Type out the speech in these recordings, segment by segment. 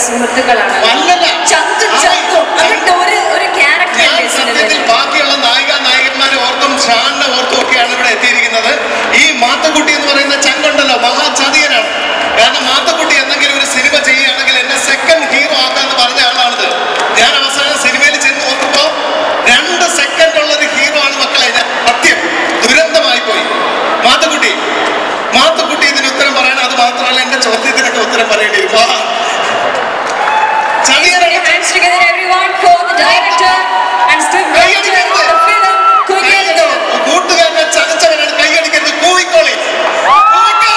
സുഹൃത്തുക്കളാണ് അല്ലല്ല. ചങ്കും ആ, ചങ്കും അവരുടെ ഒരു ഒരു ഞാൻ ക്യാരക്ടർ സത്യത്തിൽ ബാക്കിയുള്ള നായിക നായകന്മാരെ ഓർത്തും ഷാനിനെ ഓർത്തും ഒക്കെയാണ് ഇവിടെ എത്തിയിരിക്കുന്നത് ഈ മാത്തക്കുട്ടി എന്ന് പറയുന്ന ചങ്കുണ്ടല്ലോ മഹാചതിയനാണ് കാരണം മാത്തക്കുട്ടി എന്തെങ്കിലും ഒരു സിനിമ ചെയ്യുകയാണെങ്കിൽ എന്നെ സെക്കൻഡ് ഹീറോ ആക്കാന്ന് പറഞ്ഞ ആളാണിത് ഞാൻ അവസാനം സിനിമയിൽ ചെന്ന് നോക്കുമ്പോ രണ്ട് സെക്കൻഡ് ഉള്ള ഒരു ഹീറോ ആണ് മക്കളെ ഞാൻ സത്യം ദുരന്തമായി പോയി മാത്തക്കുട്ടി മാത്തക്കുട്ടി ഇതിന് ഉത്തരം പറയണം അത് മാത്രമല്ല എന്റെ ചോദ്യത്തിനൊക്കെ ഉത്തരം പറയേണ്ടി വരും വാ. ചതിയനാണ് hands together everyone for the director and scriptwriter of the film കുഞ്ഞിലോ കൂട്ടുകാരനെ ചതച്ചവനാണ് കൈയടിക്കരുത് കൂവിക്കോളി കൂവിക്കോ.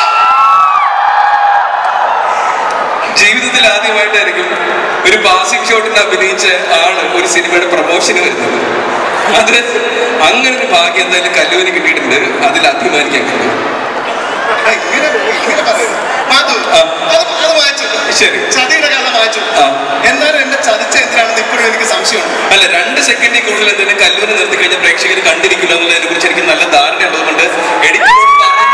ജീവിതത്തിൽ ആദ്യമായിട്ടായിരിക്കും ഒരു പാസിംഗ് ഷോട്ടിന് അഭിനയിച്ച ആള് ഒരു സിനിമയുടെ പ്രൊമോഷന് വരുന്നത് അത് അങ്ങനെ ഒരു ഭാഗ്യം എന്തായാലും കല്ലൂരി കിട്ടിയിട്ടുണ്ട് അതിൽ അഭിമാനിക്കാൻ കഴിയും എടാ, ഇങ്ങനെ ഇങ്ങനെ പറയരുത്. മാധു, ആ. അത് അത് വായിച്ചു ശരി. ചതിയുടെ കഥ വായിച്ചു ആ. എന്നാലും എന്നെ ചതിച്ച എന്തിനാണെന്ന് ഇപ്പോഴും എനിക്ക് സംശയമുണ്ട് അല്ല രണ്ട് സെക്കൻഡിൽ കൂടുതൽ എന്തെങ്കിലും കല്ലൂരി നിർത്തി കഴിഞ്ഞ പ്രേക്ഷകർ കണ്ടിരിക്കില്ല എന്നുള്ളതിനെ കുറിച്ച് എനിക്ക് നല്ല ധാരണ ഉള്ളതുകൊണ്ട് എഡിറ്ററോട് പറഞ്ഞ്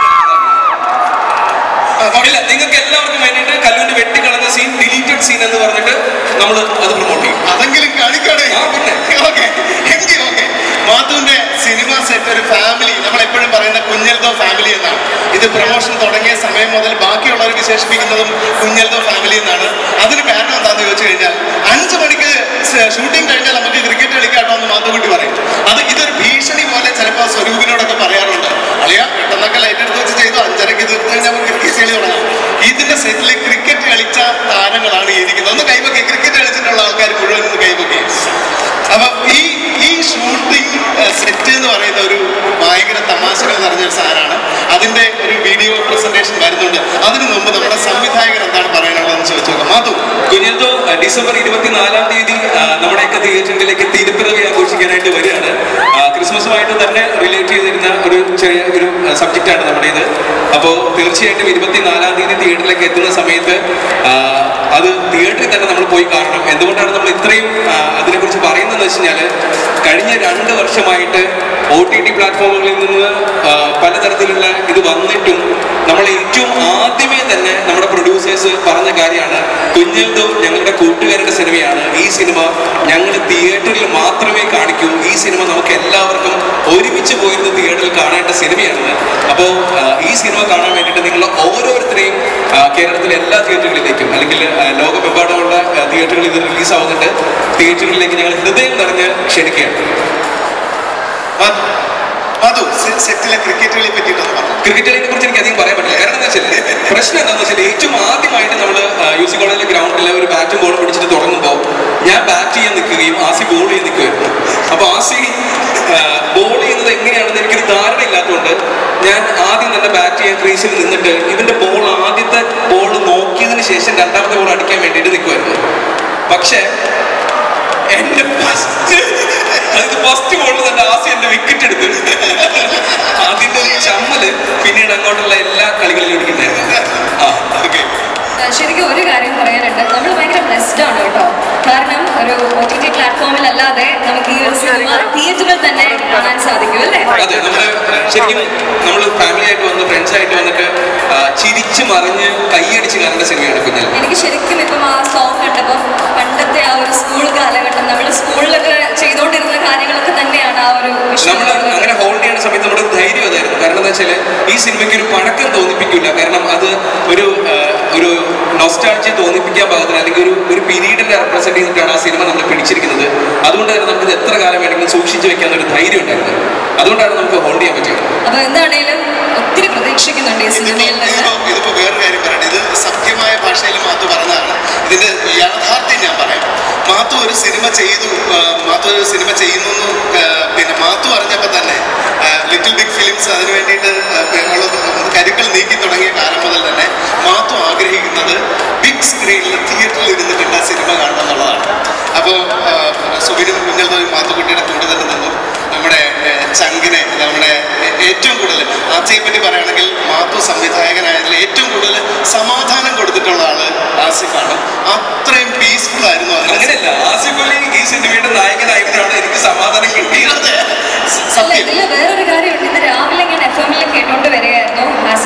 ആ, വെട്ടിക്കളഞ്ഞതാണ്. ഇല്ല നിങ്ങൾക്ക് എല്ലാവർക്കും വേണ്ടിയിട്ട് കല്ലൂരിന്റെ വെട്ടിക്കളഞ്ഞ സീൻ ഡിലീറ്റഡ് സീൻ എന്ന് പറഞ്ഞിട്ട് നമ്മൾ അത് പ്രൊമോട്ട് ചെയ്യും അതെങ്കിലും കാണിക്കണേ ആ, പിന്നെ. ഓക്കെ എങ്കിൽ ഓക്കെ മാധുവിന്റെ സിനിമ സെറ്റ് ഒരു ഫാമിലി നമ്മൾ എപ്പോഴും പറയുന്ന കുഞ്ഞൽദോ ഫാമിലി എന്നാണ് ഇത് പ്രൊമോഷൻ തുടങ്ങിയ സമയം മുതൽ ബാക്കിയുള്ളവർ വിശേഷിപ്പിക്കുന്നതും കുഞ്ഞൽദോ ഫാമിലി എന്നാണ് അതിന് കാരണം എന്താണെന്ന് ചോദിച്ചു കഴിഞ്ഞാൽ അഞ്ച് മണിക്ക് ഷൂട്ടിംഗ് കഴിഞ്ഞാൽ നമുക്ക് ക്രിക്കറ്റ് കളിക്കാട്ടോ എന്ന് മാധുക്കുട്ടി പറയും അത് ഇതൊരു ഭീഷണി പോലെ ചിലപ്പോൾ സ്വരൂപിനോടൊക്കെ പറയാറുണ്ട് അളിയ പെട്ടെന്നൊക്കെ ലൈറ്റ് എടുത്ത് വെച്ച് ചെയ്തു അഞ്ചരക്ക് തീർത്ത് കഴിഞ്ഞാൽ നമുക്ക് ക്രിക്കറ്റ് കളി തുടങ്ങാം ഇതിന്റെ സെറ്റിൽ ക്രിക്കറ്റ് കളിച്ച താരങ്ങളാണ് ഈ ഇരിക്കുന്നത് ഒന്ന് കൈവക്കി ക്രിക്കറ്റ് കളിച്ചിട്ടുള്ള ആൾക്കാർ മുഴുവൻ ഒന്ന് കൈവക്കി അപ്പൊ ഈ ഈ ഷൂട്ടിംഗ് സെറ്റ് എന്ന് പറയുന്ന ഒരു ഭയങ്കര തമാശകൾ നിറഞ്ഞൊരു സാധനമാണ് അതിന്റെ ഒരു വീഡിയോ പ്രസന്റേഷൻ വരുന്നുണ്ട് അതിനു മുമ്പ് നമ്മുടെ സംവിധായകൻ എന്താണ് പറയാനുള്ളതെന്ന് ചോദിച്ചു നോക്കാം മാധു കുഞ്ഞെന്തോ ഡിസംബർ ഇരുപത്തിനാലാം തീയതി ആ, നമ്മുടെയൊക്കെ തിയേറ്ററുകളിലേക്ക് തിരുപ്പിറവി ആഘോഷിക്കാനായിട്ട് വരികയാണ് ആ, ക്രിസ്മസുമായിട്ട് തന്നെ റിലേറ്റ് ചെയ്തിരുന്ന ഒരു ചെറിയ ഒരു സബ്ജക്റ്റാണ് നമ്മുടെ ഇത് അപ്പോൾ തീർച്ചയായിട്ടും ഇരുപത്തിനാലാം തീയതി തിയേറ്ററിലേക്ക് എത്തുന്ന സമയത്ത് ആ, അത് തിയേറ്ററിൽ തന്നെ നമ്മൾ പോയി കാണണം എന്തുകൊണ്ടാണ് നമ്മൾ ഇത്രയും ആ, അതിനെക്കുറിച്ച് പറയുന്നതെന്ന് വെച്ച് കഴിഞ്ഞാൽ കഴിഞ്ഞ രണ്ട് വർഷമായിട്ട് ഒ ടി ടി പ്ലാറ്റ്ഫോമുകളിൽ നിന്ന് ആ, പലതരത്തിലുള്ള ഇത് വന്നിട്ടും നമ്മൾ ഏറ്റവും ആദ്യമേ തന്നെ നമ്മുടെ പ്രൊഡ്യൂസേഴ്സ് പറഞ്ഞ കാര്യമാണ് കുഞ്ഞെന്തോ ഞങ്ങളുടെ കൂട്ടുകാരുടെ സിനിമയാണ് ഈ സിനിമ ഞങ്ങൾ തിയേറ്ററിൽ മാത്രമേ കാണിക്കൂ ഈ സിനിമ നമുക്ക് എല്ലാവർക്കും ഒരുമിച്ച് പോയിരുന്ന് തിയേറ്ററിൽ കാണേണ്ട സിനിമയാണ് അപ്പോൾ ഈ സിനിമ കാണാൻ വേണ്ടിയിട്ട് നിങ്ങൾ ഓരോരുത്തരെയും ആ, കേരളത്തിലെ എല്ലാ തിയേറ്ററുകളിലേക്കും അല്ലെങ്കിൽ ആ, ലോകമെമ്പാടുമുള്ള ആ, തിയേറ്ററുകളിൽ ഇത് റിലീസ് ആവുന്നുണ്ട് തിയേറ്ററുകളിലേക്ക് ഞങ്ങൾ ഹൃദയം നിറഞ്ഞ് ക്ഷണിക്കുകയാണ് മാധു മാധു സെ- സെറ്റിലെ ക്രിക്കറ്റ് കളിയെ പറ്റിയിട്ടൊന്ന് പറഞ്ഞു ക്രിക്കറ്റിനെ കുറിച്ച് എനിക്ക് അധികം പറയാൻ പറ്റില്ല കാരണം എന്താ വെച്ചാൽ പ്രശ്നം എന്താണെന്ന് വെച്ചാൽ ഏറ്റവും ആദ്യമായിട്ട് നമ്മൾ യു സി കോളേജിലെ ഗ്രൗണ്ടിൽ ഒരു ബാറ്റും ബോളും പിടിച്ചിട്ട് തുടങ്ങുമ്പോൾ ഞാൻ ബാറ്റ് ചെയ്യാൻ നിൽക്കുകയും ആസി ബോൾ ചെയ്യാൻ നിൽക്കുമായിരുന്നു അപ്പോൾ ആസി ബോൾ ചെയ്യുന്നത് എങ്ങനെയാണെന്ന് എനിക്കൊരു ധാരണ ഇല്ലാത്തതുകൊണ്ട് ഞാൻ ആദ്യം തന്നെ ബാറ്റ് ചെയ്യാൻ ക്രീസിൽ നിന്നിട്ട് ഇവന്റെ ബോൾ ആദ്യത്തെ ബോൾ നോക്കിയതിന് ശേഷം രണ്ടാമത്തെ ബോൾ അടിക്കാൻ വേണ്ടിയിട്ട് നിൽക്കുമായിരുന്നു പക്ഷേ എന്റെ ഫസ്റ്റ് അതായത് ഫസ്റ്റ് ബോളിൽ തന്നെ ആസി എന്റെ വിക്കറ്റ് എടുത്ത് അതിന്റെ ഒരു ചമ്മല് പിന്നീട് അങ്ങോട്ടുള്ള എല്ലാ കളികളിലും എടുക്കുന്നുണ്ടായിരുന്നു ആ ഓക്കെ ശരിക്കും ഒരു കാര്യം പറയാനുണ്ട് നമ്മൾ ഭയങ്കര ബ്ലെസ്ഡ് ആണ് കേട്ടോ കാരണം ഒരു ഒ ടി ടി പ്ലാറ്റ്ഫോമിൽ അല്ലാതെ നമുക്ക് ഈ ഒരു സിനിമ തിയേറ്ററിൽ തന്നെ കാണാൻ സാധിക്കും അല്ലേ അതെ നമ്മള് ശരിക്കും നമ്മൾ ഫാമിലി ആയിട്ട് വന്ന് ഫ്രണ്ട്സ് ആയിട്ട് വന്നിട്ട് ആ, ചിരിച്ച് മറിഞ്ഞ് കൈയടിച്ച് കാണേണ്ട സിനിമയാണ് കുഞ്ഞൽ എനിക്ക് ശരിക്കും ഇപ്പം ആ സോങ് കണ്ടപ്പോൾ പണ്ടത്തെ ആ ഒരു സ്കൂൾ കാലഘട്ടം നമ്മൾ സ്കൂളിലൊക്കെ ചെയ്തുകൊണ്ടിരുന്ന കാര്യങ്ങളൊക്കെ തന്നെയാണ് ആ ഒരു വിഷയം നമ്മൾ അങ്ങനെ ഹോൾഡ് ചെയ്യുന്ന സമയത്ത് നമ്മുടെ ഒരു ധൈര്യം അതായിരുന്നു കാരണം എന്താ വെച്ചാൽ ഈ സിനിമയ്ക്ക് ഒരു പഴക്കം തോന്നിപ്പിക്കില്ല കാരണം അത് ഒരു ആ, ഒരു നൊസ്റ്റാൾജി തോന്നിപ്പിക്കാൻ പാകത്തിന് അല്ലെങ്കിൽ ഒരു ഒരു പീരീഡിനെ റെപ്രസെന്റ് ചെയ്തിട്ടാണ് ആ സിനിമ നമ്മൾ പിടിച്ചിരിക്കുന്നത് അതുകൊണ്ട് തന്നെ നമുക്ക് ഇത് എത്ര കാലം വേണമെങ്കിലും സൂക്ഷിച്ചു വെക്കാൻ ഒരു ധൈര്യം ഉണ്ടായിരുന്നു അതുകൊണ്ടാണ് നമുക്ക് ഹോൾഡ് ചെയ്യാൻ പറ്റിയത് അപ്പൊ എന്താണേലും ഒത്തിരി പ്രതീക്ഷിക്കുന്നുണ്ട് ഈ ഇതിപ്പോ സിനിമയിൽ നിന്ന് ഇതിപ്പോ ഇതിപ്പോ വേറൊരു കാര്യം പറയട്ടെ ഇത് സത്യമായ ഭാഷയിൽ മാത്തു പറഞ്ഞതാണ് ഇതിന്റെ യാഥാർത്ഥ്യം ഞാൻ പറയാം മാത്തു ഒരു സിനിമ ചെയ്തു ആ, മാത്തു ഒരു സിനിമ ചെയ്യുന്നു എന്ന്, ആ, പിന്നെ മാത്തു അറിഞ്ഞപ്പോൾ തന്നെ ലിറ്റിൽ ബിഗ് ഫിലിംസ് അതിന് വേണ്ടിയിട്ട് ആ, ഉള്ള കരുക്കൾ നീക്കി തുടങ്ങിയ കാലം മുതൽ തന്നെ മാത്തു ആഗ്രഹിക്കുന്നത് ബിഗ് സ്ക്രീനിൽ തിയേറ്ററിൽ ഇരുന്ന് കണ്ട സിനിമ കാണണം എന്നുള്ളതാണ് അപ്പോൾ സുബിനും കുഞ്ഞൽദോയും മാത്തുക്കുട്ടിയുടെ കൂടെ തന്നെ നിന്നു നമ്മുടെ ഏഹ്, ചങ്കിനെ നമ്മുടെ ഏ- ഏറ്റവും കൂടുതൽ ആർച്ചയെ പറ്റി പറയുകയാണെങ്കിൽ മാത്തു സംവിധായകനായതിൽ ഏറ്റവും കൂടുതൽ സമാധാനം കൊടുത്തിട്ടുള്ള ആള് ആസിഫാണ് അത്രയും പീസ്ഫുൾ ആയിരുന്നു അതിന് അങ്ങനെയല്ല ആസിഫ് അലി ഈ സിനിമയുടെ നായകനായപ്പോഴാണ് എനിക്ക് സമാധാനം കിട്ടിയത് അതെ, സ- അല്ല സത്യം ഇതില് വേറൊരു കാര്യമുണ്ട് ഇത് രാവിലെ ഞാൻ എഫ് എമ്മിൽ കേട്ടോണ്ട് വരികയായിരുന്നു ആസ്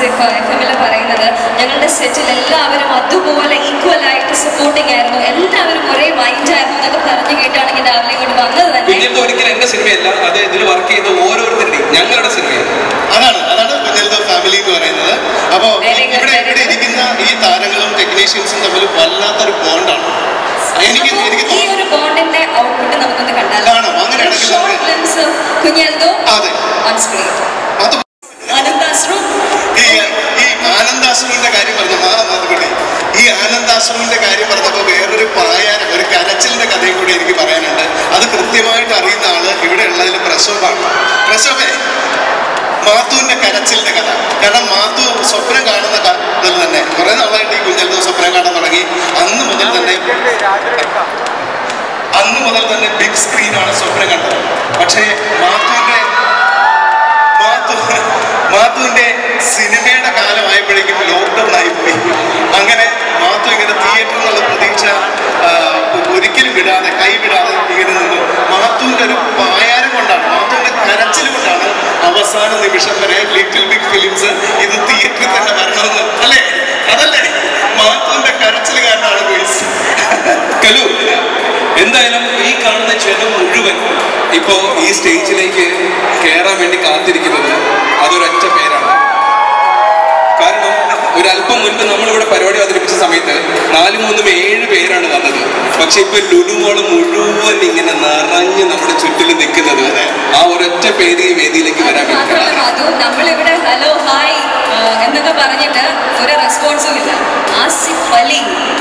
എഫ് എമ്മിൽ പറയുന്നത് ഞങ്ങളുടെ സെറ്റിൽ എല്ലാവരും അതുപോലെ ഈക്വൽ ആയിട്ട് സപ്പോർട്ടിംഗ് ആയിരുന്നു എല്ലാവരും ഒരേ മൈൻഡ് ആയിരുന്നു എന്നൊക്കെ പറഞ്ഞു കേട്ടാണ് ഞാൻ രാവിലെ ഇങ്ങോട്ട് വന്നത് തന്നെ കുഞ്ഞിന്റെ ഒരിക്കലും എന്റെ സിനിമയല്ല അത് ഇതിൽ വർക്ക് ചെയ്ത ഓരോരുത്തരുടെയും ഞങ്ങളുടെ സിനിമയാണ് അതാണ് അതാണ് കുഞ്ഞൽദോ ഫാമിലി എന്ന് പറയുന്നത് അപ്പോ Very good, ഇവിടെ very ഇവിടെ good. ഇരിക്കുന്ന ഈ താരങ്ങളും ടെക്നീഷ്യൻസും തമ്മിൽ വല്ലാത്തൊരു ബോണ്ടാണ് എനിക്ക് അപ്പോ എനിക്ക് ഈ തോന്നുന്നു ഒരു ബോണ്ടിന്റെ ഔട്ട്പുട്ട് നമുക്കൊന്ന് കണ്ടാലോ കാണാം. അങ്ങനെയാണെങ്കിൽ ഷോർട്ട് നമുക്ക് ഗ്ലിംസ് ഓഫ് കുഞ്ഞൽദോ അതെ ഓൺ സ്ക്രീൻ അത് ആനന്ദാശ്രം ഈ ഈ ആനന്ദാശ്രമിന്റെ കാര്യം പറഞ്ഞു ആ മാധുക്കുട്ടി ഈ ആനന്ദാശ്രമിന്റെ കാര്യം പറഞ്ഞപ്പോൾ വേറൊരു പായാരം ഒരു കരച്ചിലിന്റെ കഥയും കൂടി എനിക്ക് പറയാനുണ്ട് അത് കൃത്യമായിട്ട് അറിയുന്ന ആള് ഇവിടെ ഉള്ളതിൽ പ്രസവമാണ് പ്രസവേ മാത്തുവിന്റെ കരച്ചിലിന്റെ കഥ കാരണം മാത്തു സ്വപ്നം കാണുന്ന കാലത്തിൽ തന്നെ കുറെ നാളായിട്ട് ഈ കുഞ്ഞെന്തോ സ്വപ്നം കാണാൻ തുടങ്ങി അന്ന് മുതൽ തന്നെ അന്ന് മുതൽ തന്നെ ബിഗ് സ്ക്രീനാണ് സ്വപ്നം കണ്ടത് പക്ഷേ മാത്തുവിന്റെ മാത്തു മാത്തുവിന്റെ സിനിമയുടെ കാലമായപ്പോഴേക്കും ലോക്ക്ഡൗൺ ആയിപ്പോയി അങ്ങനെ മാത്തു ഇങ്ങനെ തിയേറ്ററിൽ നിന്നുള്ള പ്രതീക്ഷ ആ, ഒരിക്കലും വിടാതെ കൈവിടാതെ ഇങ്ങനെ നിന്നു മാത്തുവിന്റെ ഒരു പായാരം കൊണ്ടാണ് മാത്തുവിന്റെ കരച്ചിൽ കൊണ്ടാണ് അവസാന നിമിഷം വരെ ലിറ്റിൽ ബിഗ് ഫിലിംസ് ഇത് തിയേറ്ററിൽ തന്നെ വരണമെന്ന് അല്ലേ അതല്ലേ മാത്തുവിന്റെ കരച്ചിൽ കാരണമാണ് ഗോയ്സ് കലു എന്തായാലും ഈ കാണുന്ന ജനം മുഴുവൻ ഇപ്പോ ഈ സ്റ്റേജിലേക്ക് കയറാൻ വേണ്ടി കാത്തിരിക്കുന്നത് അതൊരൊറ്റ പേരാണ് കാരണം ഒരല്പം മുൻപ് നമ്മളിവിടെ പരിപാടി അവതരിപ്പിച്ച സമയത്ത് നാല് മൂന്നും ഏഴ് പേരാണ് വന്നത് പക്ഷെ ഇപ്പൊ ലുലുവോളം മുഴുവൻ ഇങ്ങനെ നിറഞ്ഞ് നമ്മുടെ ചുറ്റിൽ നിൽക്കുന്നത് ആ ഒരൊറ്റ പേര് ഈ വേദിയിലേക്ക് വരാൻ മാത്രമല്ല വേണ്ടിയിട്ടാണ് മാധു നമ്മളിവിടെ ഹലോ ഹായ് ആ, എന്നൊക്കെ പറഞ്ഞിട്ട് ഒരു റെസ്പോൺസും ഇല്ല Asif Ali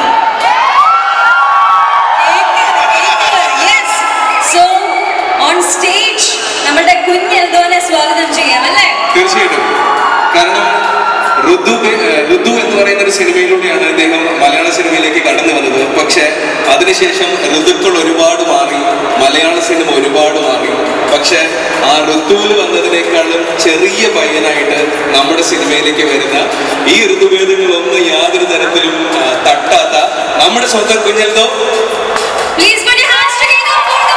so on stage നമ്മുടെ കുഞ്ഞെന്തോനെ സ്വാഗതം ചെയ്യാം അല്ലേ തീർച്ചയായിട്ടും കാരണം ഋതു ഏഹ് ഋതു എന്ന് പറയുന്ന ഒരു സിനിമയിലൂടെയാണ് അദ്ദേഹം മലയാള സിനിമയിലേക്ക് കടന്നു വന്നത് പക്ഷെ അതിനുശേഷം ഋതുക്കൾ ഒരുപാട് മാറി മലയാള സിനിമ ഒരുപാട് മാറി പക്ഷെ ആ ഋതുവിൽ വന്നതിനേക്കാളും ചെറിയ പയ്യനായിട്ട് നമ്മുടെ സിനിമയിലേക്ക് വരുന്ന ഈ ഋതുഭേദങ്ങളൊന്നും യാതൊരു തരത്തിലും ആ, തട്ടാത്ത നമ്മുടെ സ്വന്തം കുഞ്ഞെന്തോ please put your hands together for the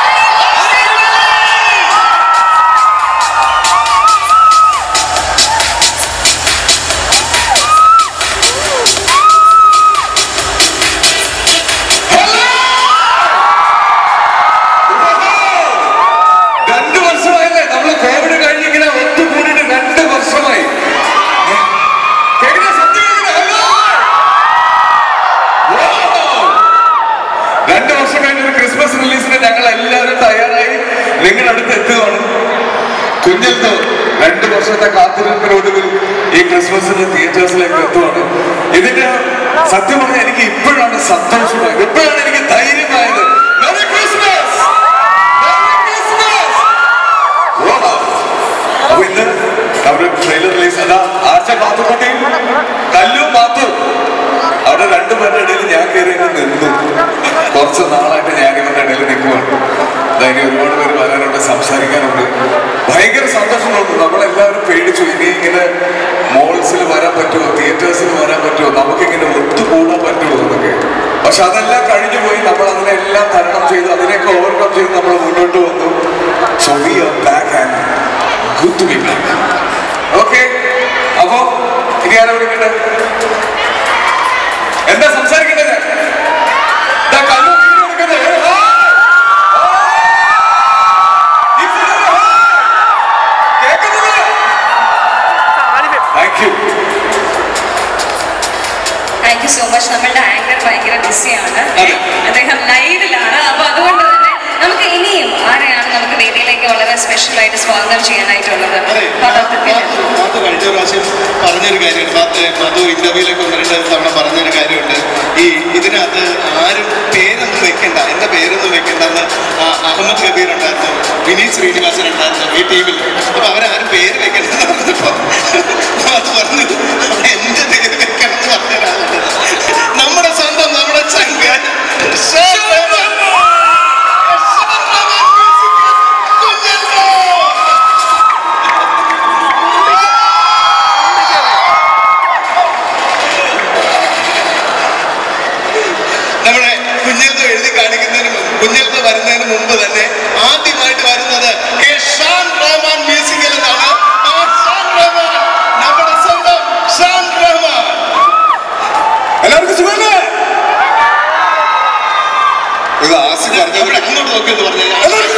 രണ്ട് വർഷമായല്ലേ നമ്മൾ കോവിഡ് കഴിഞ്ഞ് ഇങ്ങനെ ഒത്തുകൂടിയിട്ട് രണ്ട് വർഷമായി കേൾക്കുന്ന ശബ്ദം കേൾക്കുന്ന? ഹലോ? Wow! രണ്ട് വർഷം കഴിഞ്ഞ ഒരു ക്രിസ്മസ് റിലീസിന് ഞങ്ങൾ എല്ലാവരും തയ്യാറായി നിങ്ങളുടെ അടുത്ത് എത്തുകയാണ് കുഞ്ഞെന്തോ രണ്ട് വർഷത്തെ കാത്തിരിപ്പിനൊടുവിൽ ഈ ക്രിസ്മസിന് തിയേറ്റേഴ്സിലേക്ക് എത്തുവാണ് ഇതിന്റെ സത്യം പറഞ്ഞാൽ എനിക്ക് ഇപ്പോഴാണ് സന്തോഷമായത് ഇപ്പോഴാണ് എനിക്ക് ധൈര്യമായത് Merry Christmas! Merry Christmas! Wow! അപ്പൊ ഇന്ന് അവര് ട്രെയിലർ റിലീസ് അതാ ആഴ്ച മാത്തുക്കുട്ടി കല്ലു മാത്തു അവിടെ രണ്ടുപേരുടെ ഇടയിൽ ഞാൻ കയറി അങ്ങ് നിന്നു കുറച്ച് നാളായിട്ട് ഞാൻ ഇവരുടെ ഇടയിൽ നിൽക്കുവാണ് അതായത് ഒരുപാട് പേര് വരാനുണ്ട് സംസാരിക്കാനുണ്ട് ഭയങ്കര സന്തോഷമുണ്ട് നമ്മളെല്ലാവരും പേടിച്ചു ഇനി ഇങ്ങനെ മോൾസിൽ വരാൻ പറ്റുമോ തിയേറ്റേഴ്സിൽ വരാൻ പറ്റുമോ നമുക്കിങ്ങനെ ഒത്തുകൂടാൻ പറ്റുമോ എന്നൊക്കെ പക്ഷെ അതെല്ലാം കഴിഞ്ഞു പോയി നമ്മൾ അതിനെല്ലാം തരണം ചെയ്തു അതിനെയൊക്കെ ഓവർകം ചെയ്ത് നമ്മൾ മുന്നോട്ട് വന്നു so we are back and good to be back okay അപ്പോ ഇനി ആരാ വിളിക്കട്ടെ എന്താ സംസാരിക്കണ്ടേ ഞാൻ ദാ കണ്ണു വീഡിയോ എടുക്കുന്നത്. ഏ, ഹായ്. ഹായ്. ഇഫിലൊരു ഹായ്. കേൾക്കുന്നില്ലേ? Thank you. Thank you so much നമ്മളുടെ ആങ്കർ ഭയങ്കര ബിസിയാണ് അതെ. അദ്ദേഹം ലൈവിലാണ് അപ്പൊ അതുകൊണ്ട് തന്നെ നമുക്ക് ഇനിയും ആരെയാണ് നമുക്ക് വേദിയിലേക്ക് വളരെ സ്പെഷ്യൽ ആയിട്ട് സ്വാഗതം ചെയ്യാനായിട്ടുള്ളത് അതെ Part of the film. Madhu Madhu കഴിഞ്ഞ പ്രാവശ്യം പറഞ്ഞൊരു കാര്യമുണ്ട് മാധു മാധു ഇന്റർവ്യൂലൊക്കെ ഒന്ന് രണ്ട് തവണ പറഞ്ഞൊരു കാര്യമുണ്ട് ഈ ഇതിനകത്ത് ആരും പേരൊന്നും വെക്കണ്ട എന്റെ പേരൊന്നും വെക്കണ്ടെന്ന് ആ അഹമ്മദ് കബീർ ഉണ്ടായിരുന്നു വിനീത് ശ്രീനിവാസൻ ഉണ്ടായിരുന്നു ഈ ടീമിൽ അപ്പൊ അവരാരും പേര് വെക്കണ്ടെന്ന് പറഞ്ഞപ്പോ മാധു പറഞ്ഞു എന്റെ പേര് വെക്കണം എന്ന് പറഞ്ഞ ഒരാളുണ്ട് നമ്മുടെ സ്വന്തം നമ്മുടെ ചങ്ക ഷാൻ റഹ്മാൻ. ഷാൻ റഹ്മാൻ മ്യൂസിക് കുഞ്ഞല്ലോ നമ്മുടെ കുഞ്ഞെൽത്ത് എഴുതി കാണിക്കുന്നതിന് മുമ്പ് കുഞ്ഞെൽത്ത് വരുന്നതിന് മുമ്പ് തന്നെ ആദ്യമായിട്ട് വരുന്നത് എ ഷാൻ റഹ്മാൻ മ്യൂസിക്കൽ എന്നാണ് ആ ഷാൻ റഹ്മാൻ നമ്മുടെ സ്വന്തം നോക്കി എന്ന് പറഞ്ഞു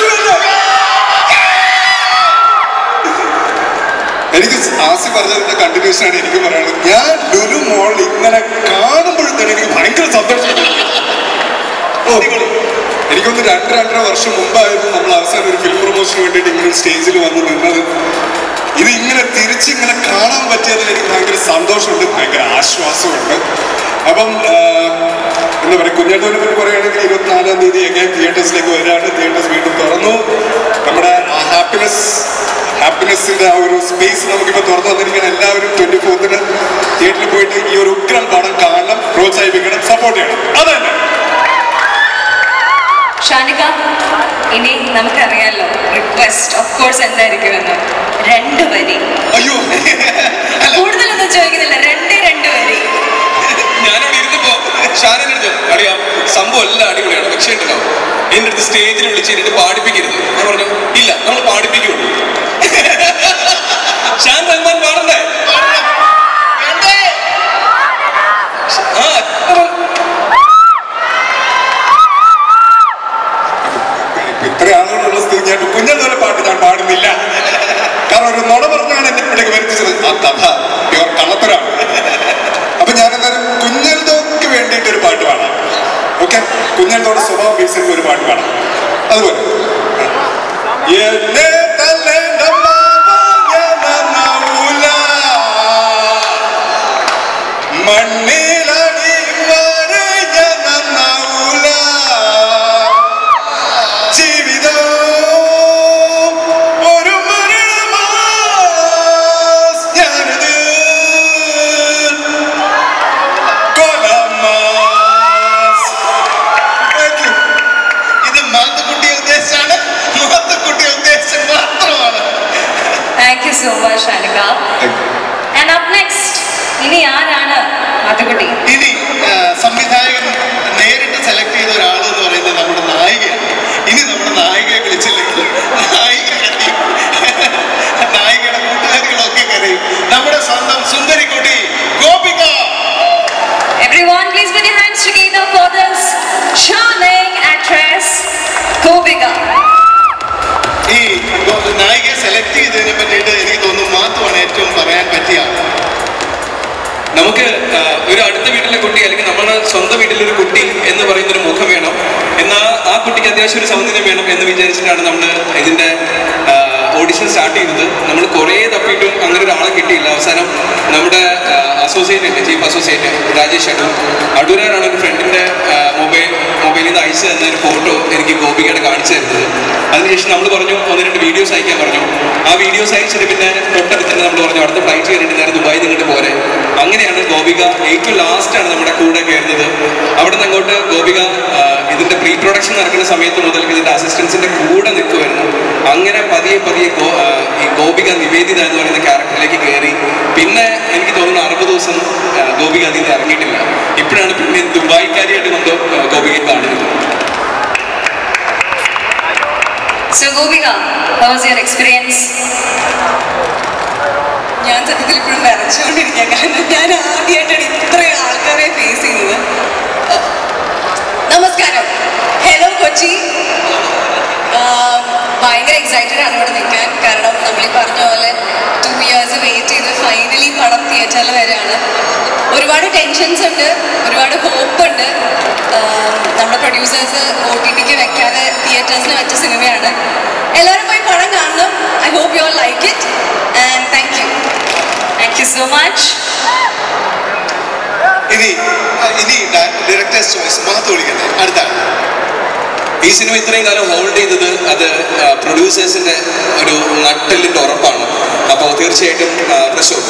എനിക്ക് ആസി പറഞ്ഞതിന്റെ കണ്ടിന്യൂഷൻ ആണ് എനിക്ക് പറയാനുള്ളത് ഞാൻ ലുലു മോൾ ഇങ്ങനെ കാണുമ്പോഴത്തേനും എനിക്ക് ഭയങ്കര സന്തോഷം ഓ എനിക്കൊന്ന് രണ്ട് രണ്ടര വർഷം മുമ്പായിരുന്നു നമ്മൾ അവസാനം ഒരു ഫിലിം പ്രൊമോഷന് വേണ്ടിയിട്ട് ഇങ്ങനെ ഒരു സ്റ്റേജിൽ വന്ന് നിന്നത് ഇത് ഇങ്ങനെ തിരിച്ചിങ്ങനെ കാണാൻ പറ്റിയതിൽ എനിക്ക് ഭയങ്കര സന്തോഷമുണ്ട് ഭയങ്കര ആശ്വാസമുണ്ട് അപ്പം ആ, എന്താ പറയുക കുഞ്ഞാട്ടൂരിനെ പറ്റി പറയുകയാണെങ്കിൽ ഇരുപത്തിനാലാം തീയതി എങ്ങനെ തിയേറ്റേഴ്സിലേക്ക് വരികയാണ് തിയേറ്റേഴ്സ് വീണ്ടും തുറന്നു നമ്മുടെ ആ ഹാപ്പിനെസ് ഹാപ്പിനെസ്സിന്റെ ആ ഒരു സ്പേസ് നമുക്കിപ്പോൾ തുറന്നു വന്നിരിക്കുന്ന എല്ലാവരും ട്വന്റി ഫോർത്തിന് തിയേറ്ററിൽ പോയിട്ട് ഈ ഒരു ഉഗ്രം പടം കാണണം പ്രോത്സാഹിപ്പിക്കണം സപ്പോർട്ട് ചെയ്യണം അതന്നെ ഷാനിക ഇനി നമുക്കറിയാലോ റിക്വസ്റ്റ് ഓഫ് കോഴ്സ് എന്തായിരിക്കുമെന്ന് രണ്ട് വരി അയ്യോ കൂടുതലൊന്നും ചോദിക്കുന്നില്ല രണ്ടേ രണ്ട് വരി ഞാനവിടെ ഇരുന്നപ്പോ ഷാനിന്റെ അടുത്ത് അറിയാം സംഭവം എല്ലാം അടിപൊളിയാണ് പക്ഷേ ഉണ്ടല്ലോ എന്റെ അടുത്ത് സ്റ്റേജിൽ വിളിച്ച് എന്നിട്ട് പാടിപ്പിക്കരുത് ഞാൻ പറഞ്ഞു ഇല്ല നമ്മൾ പാടിപ്പിക്കുള്ളൂ ഷാൻ റഹ്മാൻ പാടണ്ടേ വേണ്ടേ? ആ ഇപ്പൊ ഇത്ര ആളുകളുള്ള സ്ഥിതി ഞാൻ കുഞ്ഞെന്തോലെ പാട്ട് ഞാൻ പാടുന്നില്ല കാരണം ഒരു നുണ പറഞ്ഞാണ് എന്നെ ഇവിടേക്ക് വരുത്തിച്ചത് ആ കഥ പ്യുവർ കള്ളത്തരാണ് അപ്പൊ ഞാൻ എന്തായാലും കുഞ്ഞെന്തോക്ക് വേണ്ടിയിട്ട് ഒരു പാട്ട് പാടാം ഓക്കെ കുഞ്ഞെന്തോടെ സ്വഭാവ ബേസിൽ ഒരു പാട്ട് പാടാം അതുപോലെ എന്നെ തല്ലേണ്ട മാവാങ്ങനൂല. മണ്ണിലടിയും വരഞ്ഞനൂല. ജീവിതം ഒരു മരണമാസ് ഞാനിത് കൊലമാസ് Thank you. ഇത് മാത്തുക്കുട്ടിയെ ഉദ്ദേശിച്ചാണ് മാത്തുക്കുട്ടിയെ ഉദ്ദേശിച്ച് മാത്രമാണ് താങ്ക് യു സോ മച്ച് ഷാനിക ആൻഡ് അപ്പ് നെക്സ്റ്റ് ഇനി ആരാണ് മാത്തുക്കുട്ടി ഇനി ആ, സംവിധായകൻ നേരിട്ട് സെലക്ട് ചെയ്ത ഒരാൾ എന്ന് പറയുന്നത് നമ്മുടെ നായികയാണ് ഇനി നമ്മുടെ നായികയെ വിളിച്ചില്ലെങ്കിൽ നായിക കരയും നായികയുടെ കൂട്ടുകാരികളൊക്കെ കരയും നമ്മുടെ സ്വന്തം സുന്ദരിക്കുട്ടി Gopika Everyone, please put your hands together for this charming actress, Gopika. ഈ ഗോ- നായികയെ സെലക്ട് ചെയ്തതിനെ പറ്റിയിട്ട് എനിക്ക് തോന്നുന്നു മാത്രമാണ് ഏറ്റവും പറയാൻ പറ്റിയ ആൾ. നമുക്ക് ആ, ഒരു അടുത്ത വീട്ടിലെ കുട്ടി അല്ലെങ്കിൽ നമ്മുടെ സ്വന്തം വീട്ടിലൊരു കുട്ടി എന്ന് പറയുന്ന ഒരു മുഖം വേണം എന്നാൽ ആ കുട്ടിക്ക് അത്യാവശ്യം ഒരു സൗന്ദര്യം വേണം എന്ന് വിചാരിച്ചിട്ടാണ് നമ്മൾ ഇതിന്റെ ഓഡിഷൻ സ്റ്റാർട്ട് ചെയ്തത് നമ്മൾ കുറേ തപ്പിയിട്ടും അങ്ങനെ ഒരാളെ കിട്ടിയില്ല അവസാനം നമ്മുടെ അസോസിയേറ്റ് ഉണ്ട് ചീഫ് അസോസിയേറ്റ് രാജേഷ് അടൂർ അടൂരാണ് ഒരു ഫ്രണ്ടിന്റെ മൊബൈൽ മൊബൈലിൽ നിന്ന് അയച്ചു തന്ന ഒരു ഫോട്ടോ എനിക്ക് ഗോപികയുടെ കാണിച്ചു തരുന്നത് അതിനുശേഷം നമ്മൾ പറഞ്ഞു ഒന്ന് രണ്ട് വീഡിയോസ് അയക്കാൻ പറഞ്ഞു ആ വീഡിയോസ് അയച്ചിട്ട് പിന്നെ തൊട്ടടുത്ത് തന്നെ നമ്മൾ പറഞ്ഞു അടുത്ത ഫ്ലൈറ്റ് കയറിയിട്ട് നേരെ ദുബായി നിന്നിട്ട് പോരെ അങ്ങനെയാണ് ഗോപിക ഏറ്റവും ലാസ്റ്റ് ആണ് നമ്മുടെ കൂടെ കയറുന്നത് അവിടെ നിന്ന് അങ്ങോട്ട് ഗോപിക ആ, ഇതിന്റെ പ്രീ പ്രൊഡക്ഷൻ നടക്കുന്ന സമയത്ത് മുതൽ ഇതിന്റെ അസിസ്റ്റൻസിന്റെ കൂടെ നിൽക്കുമായിരുന്നു അങ്ങനെ പതിയെ പതിയെ ഗോ- ആ, ഈ ഗോപിക നിവേദിത എന്ന് പറയുന്ന ക്യാരക്ടറിലേക്ക് കയറി പിന്നെ എനിക്ക് തോന്നുന്നു അറുപത് ദിവസം ആ, ഗോപിക അതിൽ നിന്ന് ഇറങ്ങിയിട്ടില്ല ഇപ്പോഴാണ് പിന്നെ ദുബായിക്കാരിയായിട്ട് കൊണ്ട് ഗോപികയെ കാണുന്നത് So, Gopika, how was your experience? ഞാൻ സത്യത്തിൽ ഇപ്പോഴും വരച്ചുകൊണ്ടിരിക്കുക കാരണം ഞാൻ ആദ്യമായിട്ടാണ് ഇത്രയും ആൾക്കാരെ ഫേസ് ചെയ്യുന്നത് അഹ് നമസ്കാരം ഹലോ കൊച്ചി ആഹ് ഭയങ്കര എക്സൈറ്റഡ് ആണ് ഇവിടെ നിൽക്കാൻ കാരണം നമ്മൾ ഈ പറഞ്ഞ പോലെ ടു ഇയേഴ്സ് വെയിറ്റ് ചെയ്ത് ഫൈനലി പടം തിയേറ്ററിൽ വരികയാണ് ഒരുപാട് ടെൻഷൻസ് ഉണ്ട് ഒരുപാട് ഹോപ്പ് ഉണ്ട് ആഹ് നമ്മുടെ പ്രൊഡ്യൂസേഴ്സ് ഒ ടി ടിക്ക് വെക്കാതെ തിയേറ്റേഴ്സിൽ വെച്ച സിനിമയാണ് എല്ലാവരും പോയി പടം കാണണം I hope you all like it and thank you Thank you so much. ഇനി ഇനി ഡയറക്ടേഴ്സ് ചോയ്സ് മാത്ത് വിളിക്കട്ടെ അടുത്ത ആൾ. ഈ സിനിമ ഇത്രയും കാലം ഹോൾഡ് ചെയ്തത് അത് പ്രൊഡ്യൂസേഴ്സിന്റെ ഒരു നട്ടെല്ലിന്റെ ഉറപ്പാണ് അപ്പോൾ തീർച്ചയായിട്ടും ആ, തൃശ്ശൂർ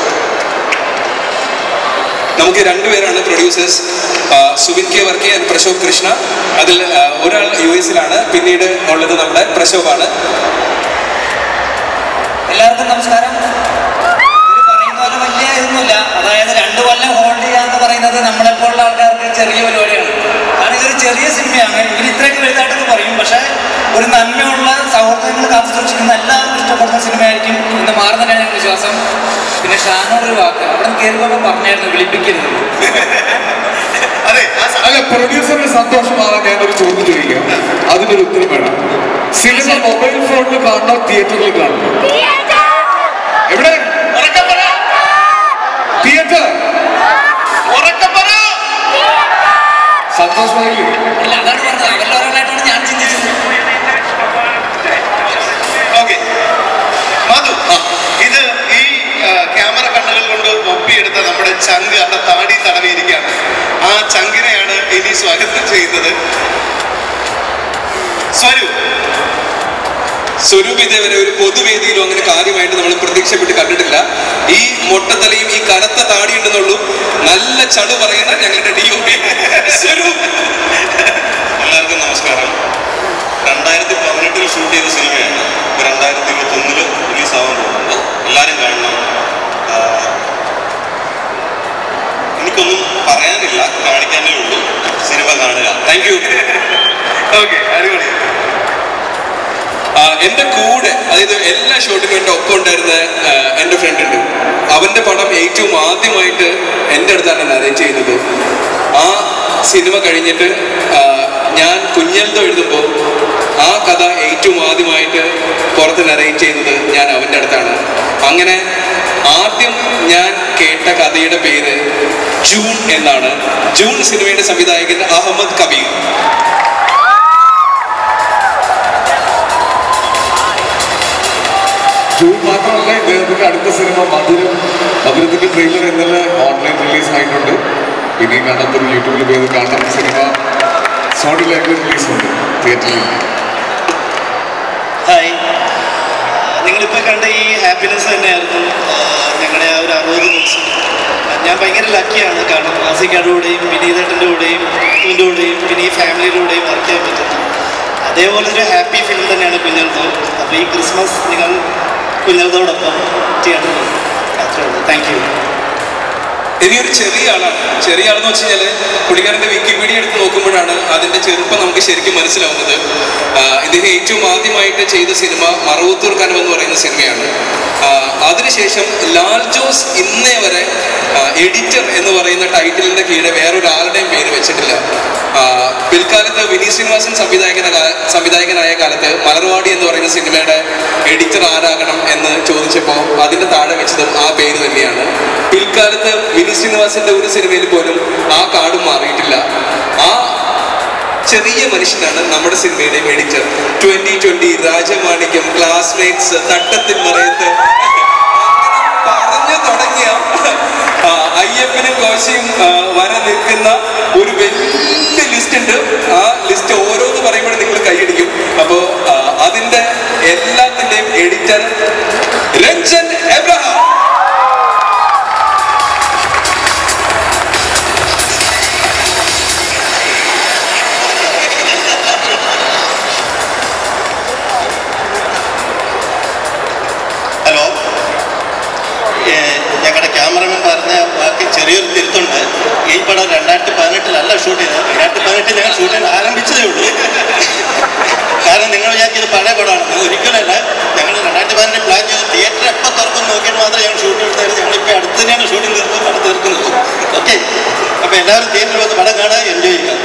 നമുക്ക് രണ്ടുപേരാണ് പ്രൊഡ്യൂസേഴ്സ് സുബിൻ കെ വർക്കി ആൻഡ് പ്രശോഭ് കൃഷ്ണ അതിൽ ആ, ഒരാൾ യു എസിലാണ് പിന്നീട് ഉള്ളത് നമ്മുടെ പ്രശോഭാണ് എല്ലാവർക്കും നമസ്കാരം ഇത് പറയുന്ന പോലെ വലിയ ഇതൊന്നുമില്ല അതായത് രണ്ട് കൊല്ലം ഹോൾഡ് ചെയ്യാന്ന് പറയുന്നത് നമ്മളെപ്പോലുള്ള ആൾക്കാർക്ക് ചെറിയ പരിപാടിയാണ് കാരണം ഇതൊരു ചെറിയ സിനിമയാണ് ഇവർ ഇത്രയൊക്കെ വലുതായിട്ടൊക്കെ പറയും പക്ഷേ ഒരു നന്മയുള്ള സൗഹൃദങ്ങൾ കാത്തു സൂക്ഷിക്കുന്ന എല്ലാവർക്കും ഇഷ്ടപ്പെടുന്ന സിനിമയായിരിക്കും ഇന്ന് മാറുന്നതിനാണ് എൻ്റെ വിശ്വാസം പിന്നെ ഷാനോട് ഒരു വാക്ക് അവിടെ നിന്ന് കയറുമ്പോൾ പറഞ്ഞായിരുന്നു വിളിപ്പിക്കരുത് അതെ ആ സ- അല്ല പ്രൊഡ്യൂസറിന് സന്തോഷമാവാൻ ഞാനൊരു ചോദ്യം ചോദിക്കാം അതിനൊരു ഉത്തരം വേണം സിനിമ മൊബൈൽ ഫോണിൽ കാണണോ തിയേറ്ററിൽ കാണണോ എവിടെ ഉറക്കം പറ തിയേറ്റർ ഉറക്കം പറ സന്തോഷമായില്ലേ അല്ല അതാണ് പറഞ്ഞത് അവരിൽ ഒരാളായിട്ടാണ് ഞാൻ ചിന്തിച്ചത് ഓക്കെ മധു ഇത് ഈ ആ, ക്യാമറ കണ്ണുകൾ കൊണ്ട് ഒപ്പിയെടുത്ത നമ്മുടെ ചങ്ക് അവിടെ താടി തടവിയിരിക്കുകയാണ് ആ ചങ്കിനെയാണ് ഇനി സ്വാഗതം ചെയ്യുന്നത് സ്വരൂ സ്വരൂപ് ഇതേവരെ ഒരു പൊതുവേദിയിലോ അങ്ങനെ കാര്യമായിട്ട് നമ്മൾ പ്രത്യക്ഷപ്പെട്ട് കണ്ടിട്ടില്ല ഈ മൊട്ടത്തലയും ഈ കനത്ത താടി ഉണ്ടെന്നുള്ളൂ നല്ല ചടു പറയുന്ന ഞങ്ങളുടെ ഡി ഒ പി സ്വരൂപ് എല്ലാവർക്കും നമസ്കാരം രണ്ടായിരത്തി പതിനെട്ടിൽ ഷൂട്ട് ചെയ്ത സിനിമയാണ് ഇപ്പോൾ രണ്ടായിരത്തി ഇരുപത്തി ഒന്നില് റിലീസാവാൻ പോകുന്നുണ്ട് എല്ലാവരും കാണണം ആ, എനിക്കൊന്നും പറയാനില്ല കാണിക്കാനേ ഉള്ളൂ സിനിമ കാണുക താങ്ക് യു ഓക്കെ അടിപൊളി ആ, എന്റെ കൂടെ അതായത് എല്ലാ ഷോട്ടിനും എന്റെ ഒപ്പം ഉണ്ടായിരുന്ന ആ, എന്റെ ഫ്രണ്ട് ഉണ്ട് അവന്റെ പടം ഏറ്റവും ആദ്യമായിട്ട് എൻ്റെ അടുത്താണ് അറേഞ്ച് ചെയ്യുന്നത് ആ സിനിമ കഴിഞ്ഞിട്ട് ആ, ഞാൻ കുഞ്ഞൽത്തോ എഴുതുമ്പോൾ ആ കഥ ഏറ്റവും ആദ്യമായിട്ട് പുറത്ത് അറേഞ്ച് ചെയ്യുന്നത് ഞാൻ അവൻ്റെ അടുത്താണ് അങ്ങനെ ആദ്യം ഞാൻ കേട്ട കഥയുടെ പേര് ജൂൺ എന്നാണ് ജൂൺ സിനിമയുടെ സംവിധായകൻ അഹമ്മദ് കബീർ ജൂൺ മാത്രമല്ല ഇദ്ദേഹത്തിന്റെ അടുത്ത സിനിമ മധുരം മധുരത്തിന്റെ ട്രെയിലർ ഇന്നലെ ഓൺലൈൻ റിലീസ് ആയിട്ടുണ്ട് ഇനിയും കാണാത്തൊരു യൂട്യൂബിൽ പോയത് കാണാൻ സിനിമ സോണി ലൈബ്രറി റിലീസ് ഉണ്ട് തിയേറ്ററിൽ ഹായ് നിങ്ങളിപ്പോൾ കണ്ട ഈ ഹാപ്പിനെസ് തന്നെയായിരുന്നു ആ, ഞങ്ങളുടെ ആ ഒരു അറുപത് ദിവസം ഞാൻ ഭയങ്കര ലക്കിയാണ് കാരണം ആസിക്കാരുടെ കൂടെയും വിനീതേട്ടൻ്റെ കൂടെയും എൻ്റെ കൂടെയും പിന്നെ ഈ ഫാമിലിയുടെ കൂടെയും വർക്ക് ചെയ്യാൻ പറ്റുന്നത് അതേപോലെ ഒരു ഹാപ്പി ഫിലിം തന്നെയാണ് കുഞ്ഞൽതോ അപ്പോൾ ഈ ക്രിസ്മസ് നിങ്ങൾ കുഞ്ഞൽതോടൊപ്പം ചെയ്യേണ്ടത് അത്രേ ഉള്ളൂ താങ്ക് യു ഇനി ഒരു ചെറിയ ആളാണ് ചെറിയ ആളെന്ന് വെച്ച് കഴിഞ്ഞാല് പുള്ളിക്കാരന്റെ വിക്കിപീഡിയ എടുത്ത് നോക്കുമ്പോഴാണ് അതിന്റെ ചെറുപ്പം നമുക്ക് ശരിക്കും മനസ്സിലാവുന്നത് ആ, ഇദ്ദേഹം ഏറ്റവും ആദ്യമായിട്ട് ചെയ്ത സിനിമ മറവത്തൂർ കനവ് എന്ന് പറയുന്ന സിനിമയാണ് ആ, അതിനുശേഷം ലാൽ ജോസ് ഇന്നേ വരെ എഡിറ്റർ എന്ന് പറയുന്ന ടൈറ്റിലിന്റെ കീഴെ വേറൊരാളുടെയും പേര് വെച്ചിട്ടില്ല ആ, പിൽക്കാലത്ത് വിനീത് ശ്രീനിവാസൻ സംവിധായകന സംവിധായകനായ കാലത്ത് മലർവാടി എന്ന് പറയുന്ന സിനിമയുടെ എഡിറ്റർ ആരാകണം എന്ന് ചോദിച്ചപ്പോൾ അതിന്റെ താഴെ വെച്ചതും ആ പേര് തന്നെയാണ് പിൽക്കാലത്ത് വിനീത് ശ്രീനിവാസന്റെ ഒരു സിനിമയിൽ പോലും ആ കാർഡ് മാറിയിട്ടില്ല ആ ചെറിയ മനുഷ്യനാണ് നമ്മുടെ സിനിമയുടെ editor twenty twenty Rajamanikyam classmates Thattathin Marayathu പറഞ്ഞു തുടങ്ങിയ ആ, അയ്യപ്പനും കോശയും ആ, വര നിൽക്കുന്ന ഒരു വലിയ ലിസ്റ്റ് ഉണ്ട് ആ ലിസ്റ്റ് ഓരോന്ന് പറയുമ്പോഴും നിങ്ങൾ കൈയടിക്കും അപ്പോ ആ, അതിന്റെ എല്ലാത്തിന്റെയും എഡിറ്റർ രഞ്ജൻ എബ്രഹാം ഹലോ ഞങ്ങളുടെ ക്യാമറമാൻ പറഞ്ഞ ബാക്കി ചെറിയൊരു തിരുത്തുണ്ട് ഈ പടം രണ്ടായിരത്തി പതിനെട്ടിലല്ല ഷൂട്ട് ചെയ്തത് രണ്ടായിരത്തി പതിനെട്ടിൽ ഞങ്ങൾ ഷൂട്ട് ചെയ്യാൻ ആരംഭിച്ചതേ ഉള്ളൂ കാരണം നിങ്ങൾ വിചാരിച്ചത് പഴയ പടമാണ് ഒരിക്കലല്ല ഞങ്ങൾ രണ്ടായിരത്തി പതിനെട്ടിൽ പ്ലാൻ ചെയ്ത് തിയേറ്റർ എപ്പോൾ തുറക്കും നോക്കിയാൽ മാത്രമേ ഞങ്ങൾ ഷൂട്ട് എടുത്തായിരുന്നു ഞങ്ങളിപ്പോൾ അടുത്ത് തന്നെയാണ് ഷൂട്ടിംഗ് തീർക്കുന്നത് പടം തീർക്കുന്നത് ഓക്കെ അപ്പോൾ എല്ലാവരും തിയേറ്ററിൽ വന്ന് പടം കാണാൻ എൻജോയ് ചെയ്യുക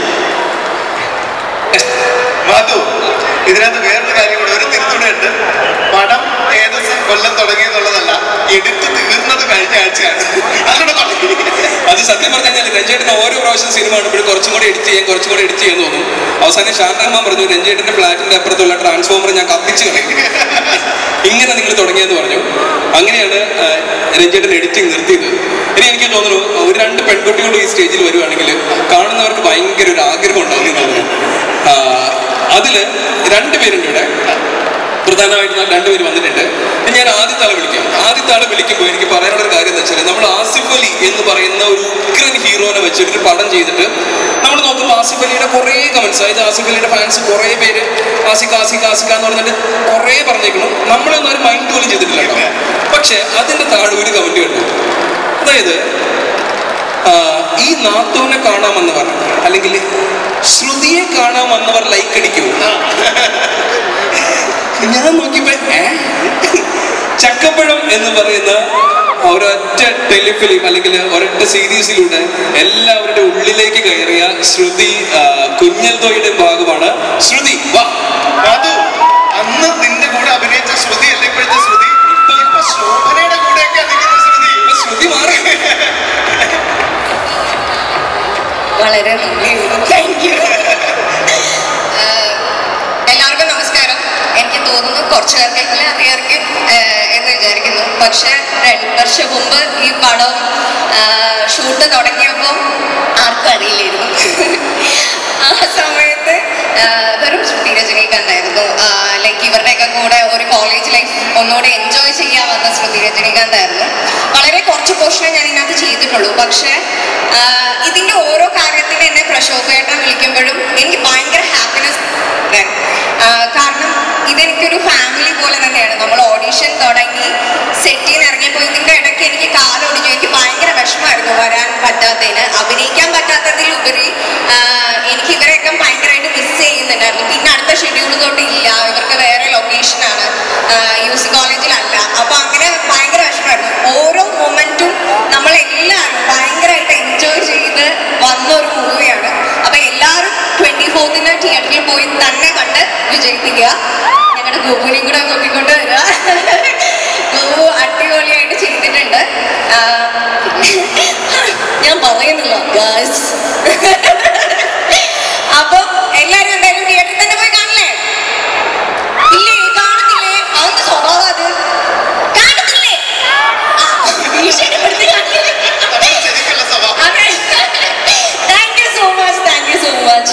മധു ഇതിനകത്ത് വേറൊരു കാര്യം കൂടെ ഒരു തിരുത്തൂടെ ഉണ്ട് പടം ഏത് സ- കൊല്ലം തുടങ്ങിയെന്നുള്ളതല്ല എഡിറ്റ് തീർന്നത് കഴിഞ്ഞ ആഴ്ചയാണ് അങ്ങനെ തുടങ്ങി അത് സത്യം പറഞ്ഞു കഴിഞ്ഞാൽ രഞ്ജേട്ടന് ഓരോ പ്രാവശ്യം സിനിമ കാണുമ്പോഴും കുറച്ചും കൂടി എഡിറ്റ് ചെയ്യാൻ കുറച്ചും കൂടി എഡിറ്റ് ചെയ്യാൻ തോന്നും അവസാനം ഷാൻ റഹ്മാൻ പറഞ്ഞു രഞ്ജേട്ടന്റെ ഫ്ലാറ്റിന്റെ അപ്പുറത്തുള്ള ട്രാൻസ്ഫോമർ ഞാൻ കത്തിച്ചു കളയും ഇങ്ങനെ നിങ്ങൾ തുടങ്ങിയെന്ന് പറഞ്ഞു അങ്ങനെയാണ് ആ, രഞ്ജേട്ടൻ എഡിറ്റിംഗ് നിർത്തിയത് ഇനി എനിക്ക് തോന്നുന്നു ഒരു രണ്ട് പെൺകുട്ടികൾ ഈ സ്റ്റേജിൽ വരുവാണെങ്കിൽ കാണുന്നവർക്ക് ഭയങ്കര ഒരു ആഗ്രഹം ഉണ്ടാവും എന്ന് തോന്നുന്നു ആ, അതില് രണ്ടുപേരുണ്ട് ഇവിടെ പ്രധാനമായിട്ടും രണ്ടുപേര് വന്നിട്ടുണ്ട് ഇനി ഞാൻ ആദ്യത്തെ ആളെ വിളിക്കാം ആദ്യത്തെ ആളെ വിളിക്കുമ്പോൾ എനിക്ക് പറയാനുള്ള ഒരു കാര്യം എന്ന് വെച്ചാൽ നമ്മൾ ആസിഫ് അലി എന്ന് പറയുന്ന ഒരു ഉഗ്രൻ ഹീറോനെ വെച്ചിട്ട് ഒരു പടം ചെയ്തിട്ട് നമ്മൾ നോക്കുമ്പോൾ ആസിഫ് അലിയുടെ കുറേ കമന്റ്സ് അതായത് ആസിഫ് അലിയുടെ ഫാൻസ് കുറേ പേര് ആസിഖ് ആസിഖ് ആസിഖ് എന്ന് പറഞ്ഞിട്ട് കുറേ പറഞ്ഞേക്കണം നമ്മളൊന്നും ഒരു മൈൻഡ് പോലും ചെയ്തിട്ടില്ല കേട്ടോ പക്ഷെ അതിന്റെ താഴെ ഒരു കമന്റ് കണ്ടു അതായത് ആ, ഈ നാത്തൂനെ കാണാമെന്നവർ അല്ലെങ്കിൽ ശ്രുതിയെ കാണാമെന്നവർ ലൈക്ക് അടിക്കൂ ഞാൻ നോക്കിയപ്പോ ഏ ചക്കപ്പഴം എന്ന് പറയുന്ന ഒരൊറ്റ ടെലിഫിലിം അല്ലെങ്കിൽ ഒരൊറ്റ സീരീസിലൂടെ എല്ലാവരുടെ ഉള്ളിലേക്ക് കയറിയ ശ്രുതി ആ, കുഞ്ഞൽദോയുടെ ഭാഗമാണ് ശ്രുതി വാ മധു അന്ന് നിന്റെ കൂടെ അഭിനയിച്ച ശ്രുതി അല്ല ഇപ്പോഴത്തെ ശ്രുതി ഇപ്പൊ ശോഭനയുടെ കൂടെയൊക്കെ നിൽക്കുന്ന ശ്രുതി ഇപ്പൊ ശ്രുതി മാറി വളരെ നന്ദി താങ്ക് യു എല്ലാവർക്കും നമസ്കാരം എനിക്ക് തോന്നുന്നു കുറച്ച് പേർക്കെങ്കിലും അറിയാമായിരിക്കും ആഹ് എന്ന് വിചാരിക്കുന്നു പക്ഷെ രണ്ട് വർഷം മുമ്പ് ഈ പടം ഷൂട്ട് തുടങ്ങിയപ്പോൾ ആർക്കും അറിയില്ലായിരുന്നു ആ സമയത്ത് ആഹ് വെറും ശ്രുതി രജനീകാന്തായിരുന്നു ലൈക്ക് ഇവരുടെയൊക്കെ കൂടെ ഒരു കോളേജ് ലൈഫ് ഒന്നുകൂടെ എൻജോയ് ചെയ്യാൻ വന്ന ശ്രുതി രജനീകാന്തായിരുന്നു വളരെ കുറച്ച് പോർഷനെ ഞാൻ ഇതിനകത്ത് ചെയ്തിട്ടുള്ളൂ പക്ഷേ ആഹ് ഇതിന്റെ ഓരോ കാര്യത്തിന് എന്നെ പ്രശോഭേട്ടൻ വിളിക്കുമ്പോഴും എനിക്ക് ഭയങ്കര ഹാപ്പിനെസ് കാരണം ഇതെനിക്കൊരു ഫാമിലി പോലെ തന്നെയാണ് നമ്മൾ ഓഡീഷൻ തുടങ്ങി സെറ്റിൽ നിന്ന് ഇറങ്ങിയപ്പോൾ ഇതിന്റെ ഇടയ്ക്ക് എനിക്ക് കാലൊടിഞ്ഞു എനിക്ക് ഭയങ്കര വിഷമമായിരുന്നു വരാൻ പറ്റാത്തതിന് അഭിനയിക്കാൻ പറ്റാത്തതിൽ ഉപരി ആഹ് എനിക്ക് ഇവരെയൊക്കെ ഭയങ്കരമായിട്ട് മിസ് ചെയ്യുന്നുണ്ടായിരുന്നു പിന്നെ അടുത്ത ഷെഡ്യൂൾ തൊട്ട് ഇല്ല ഇവർക്ക് വേറെ ലൊക്കേഷനാണ് യു സി കോളേജിലല്ല അപ്പൊ അങ്ങനെ ഭയങ്കര വിഷമമായിരുന്നു ഓരോ മൊമെന്റും നമ്മളെല്ലാവരും ഭയങ്കരമായിട്ട് എൻജോയ് ചെയ്ത് വന്ന ഒരു മൂവിയാണ് അപ്പൊ എല്ലാവരും ട്വന്റി ഫോർത്തിന് തിയേറ്ററിൽ പോയി തന്നെ കണ്ട് വിജയിപ്പിക്കുക ഞങ്ങളുടെ ഗോകുലിയും കൂടെ നോക്കിക്കൊണ്ട് വരിക ഗോപു അടിപൊളിയായിട്ട് ചെയ്തിട്ടുണ്ട് ആ, ഞാൻ പറയുന്നില്ല ഗായ്സ് അപ്പൊ എല്ലാരും എന്തായാലും തിയേറ്ററിൽ തന്നെ പോയി കാണില്ലേ ഇല്ലേ കാണുന്നില്ലേ അതെന്ത് സ്വഭാവം അത് കാണുന്നില്ലേ ആ, ഭീഷണിപ്പെടുത്തി കാണില്ലേ അതാണ് ശരിക്കുള്ള സ്വഭാവം അതെ thank you so much thank you so much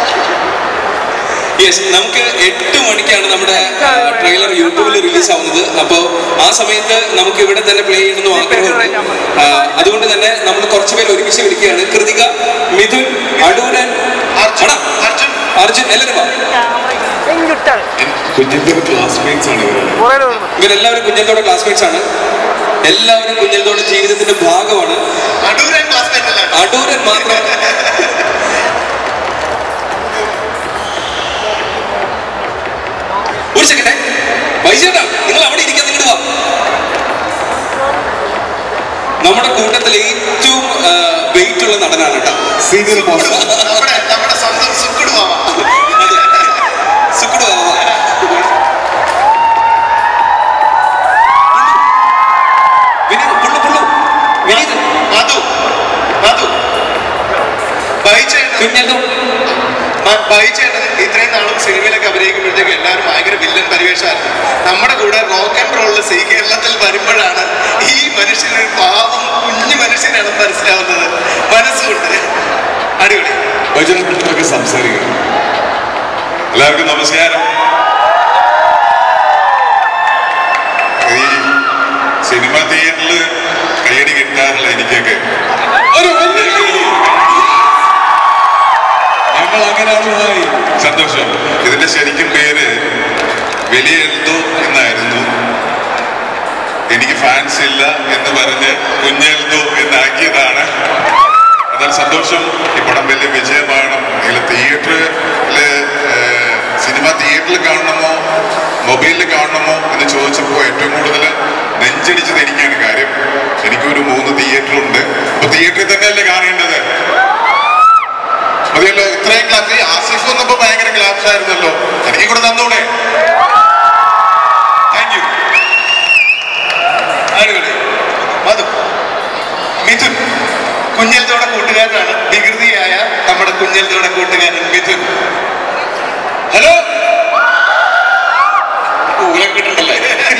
yes നമുക്ക് എട്ട് മണിക്കാണ് നമ്മുടെ ട്രെയിലർ യൂട്യൂബിൽ റിലീസ് ആവുന്നത് അപ്പോൾ ആ സമയത്ത് നമുക്ക് ഇവിടെ തന്നെ പ്ലേ ചെയ്യണമെന്ന് ആഗ്രഹമുണ്ട് ആ, അതുകൊണ്ട് തന്നെ നമ്മൾ കുറച്ച് പേര് ഒരുമിച്ച് വിളിക്കുകയാണ് കൃതിക മിഥുൻ അടൂരൻ അർജുൻ അടാ, അർജുൻ അർജുൻ എല്ലാവരും വാ കുഞ്ഞിന്റെ ക്ലാസ്മേറ്റ്സ് ആണ് ഇവര് ഇവരെല്ലാവരും കുഞ്ഞന്തോടെ ക്ലാസ്മേറ്റ്സ് ആണ് എല്ലാവരും കുഞ്ഞന്തോടെ ജീവിതത്തിന്റെ ഭാഗമാണ് അടൂരൻ ക്ലാസ്മേറ്റ് അല്ല അടൂരൻ മാത്രം ഒരു സെക്കൻഡേ വൈചേട്ടാ നിങ്ങൾ അവിടെ ഇരിക്കാൻ നിങ്ങൾ വാ നമ്മുടെ കൂട്ടത്തിൽ ഏറ്റവും വെയിറ്റ് ഉള്ള നടനാണ് കേട്ടോ സീനിയർ മോസ്റ്റ് നമ്മുടെ നമ്മുടെ സ്വന്തം സുക്കുട് മാമ സുക്കുട് വാ, വാ. വിനീത്, പുള്ളു, പുള്ളു. വിനീത്, മധു മധു ബൈച്ചേട്ടൻ കുഞ്ഞന്തോ മ- ബൈച്ചേട്ടൻ ഇത്രയും നാളും സിനിമയിലൊക്കെ അഭിനയിക്കുമ്പോഴത്തേക്ക് എല്ലാവരും ഭയങ്കര വില്ലൻ പരിവേഷമായിരുന്നു നമ്മുടെ കൂടെ റോക്ക് ആൻഡ് റോളിൽ സി കേരളത്തിൽ വരുമ്പോഴാണ് ഈ മനുഷ്യന് പാവം കുഞ്ഞു മനുഷ്യനാണ് മനസ്സിലാവുന്നത് മനസ്സുകൊണ്ട് അടിപൊളി വചനത്തിലൊക്കെ സംസാരിക്കണം എല്ലാവർക്കും നമസ്കാരം ഈ സിനിമ തിയേറ്ററിൽ കൈയടി കിട്ടാറില്ല എനിക്കൊക്കെ ഒരു വലിയ കൈ. ഞങ്ങൾ അങ്ങനെയാണുമായി സന്തോഷം ഇതിന്റെ ശരിക്കും പേര് വലിയ എന്തോ എന്നായിരുന്നു എനിക്ക് ഫാൻസ് ഇല്ല എന്ന് പറഞ്ഞ് കുഞ്ഞെൽദോ എന്നാക്കിയതാണ് എന്നാൽ സന്തോഷം ഈ പടം വലിയ വിജയമാണ് ഇതിൽ തിയേറ്ററില് സിനിമ തിയേറ്ററിൽ കാണണമോ മൊബൈലിൽ കാണണമോ എന്ന് ചോദിച്ചപ്പോൾ ഏറ്റവും കൂടുതൽ നെഞ്ചടിച്ചത് എനിക്കാണ് കാര്യം എനിക്കൊരു മൂന്ന് തിയേറ്ററുണ്ട് അപ്പൊ തിയേറ്ററിൽ തന്നെയല്ലേ കാണേണ്ടത് മതിയല്ലോ ഇത്രയും ക്ലാസ് ഈ ആസിഫ് വന്നപ്പോ ഭയങ്കര ക്ലാപ്സ് ആയിരുന്നല്ലോ എനിക്ക് കൂടെ തന്നൂടെ താങ്ക് യു അടിപൊളി മധു മിഥുൻ കുഞ്ഞൽത്തോടെ കൂട്ടുകാരനാണ് വികൃതിയായ നമ്മുടെ കുഞ്ഞൽത്തോടെ കൂട്ടുകാരൻ മിഥുൻ ഹലോ ഊരം കിട്ടുന്നല്ലേ